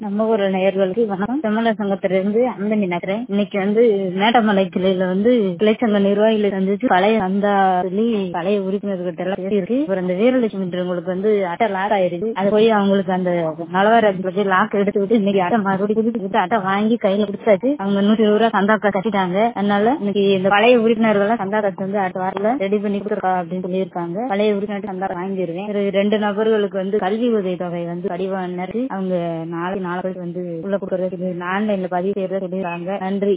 நம்ம ஊர் நேயர்களுக்கு வணக்கம் தமிழர் சங்கத்திலிருந்து அந்தனி நகரேன் இன்னைக்கு வந்து மேட்டமலை கிளையில வந்து கிளைச்சங்க நிர்வாகிகளை சந்திச்சு பழைய சந்தா சொல்லி பழைய உறுப்பினர்கிட்ட எல்லாம் பேசியிருக்கு அப்புறம் இந்த வீரலட்சுமின்றவங்களுக்கு வந்து அட்டை லாக் ஆயிருக்கு அது போய் அவங்களுக்கு அந்த நலவாரத்துல போய் லாக் எடுத்து விட்டு இன்னைக்கு அட்டை மறுபடியும் புதுசு விட்டு அட்டை வாங்கி கையில கொடுத்தாச்சு அவங்க நூத்தி இருபது ரூபா சந்தா காசு கட்டிட்டாங்க அதனால இன்னைக்கு இந்த பழைய உறுப்பினர்கள் எல்லாம் சந்தா காசு வந்து அடுத்த வாரத்துல ரெடி பண்ணி கொடுத்துருக்கா அப்படின்னு சொல்லியிருக்காங்க பழைய உறுப்பினர் சந்தா வாங்கிடுவேன் பிறகு ரெண்டு நபர்களுக்கு வந்து கல்வி உதவி தொகை வந்து படிவம் நிறுத்தி அவங்க நாளைக்கு நாளை வந்து உள்ள கொடுக்கறது ஆன்லைன்ல பதிவு செய்யறத சொல்லிடுறாங்க நன்றி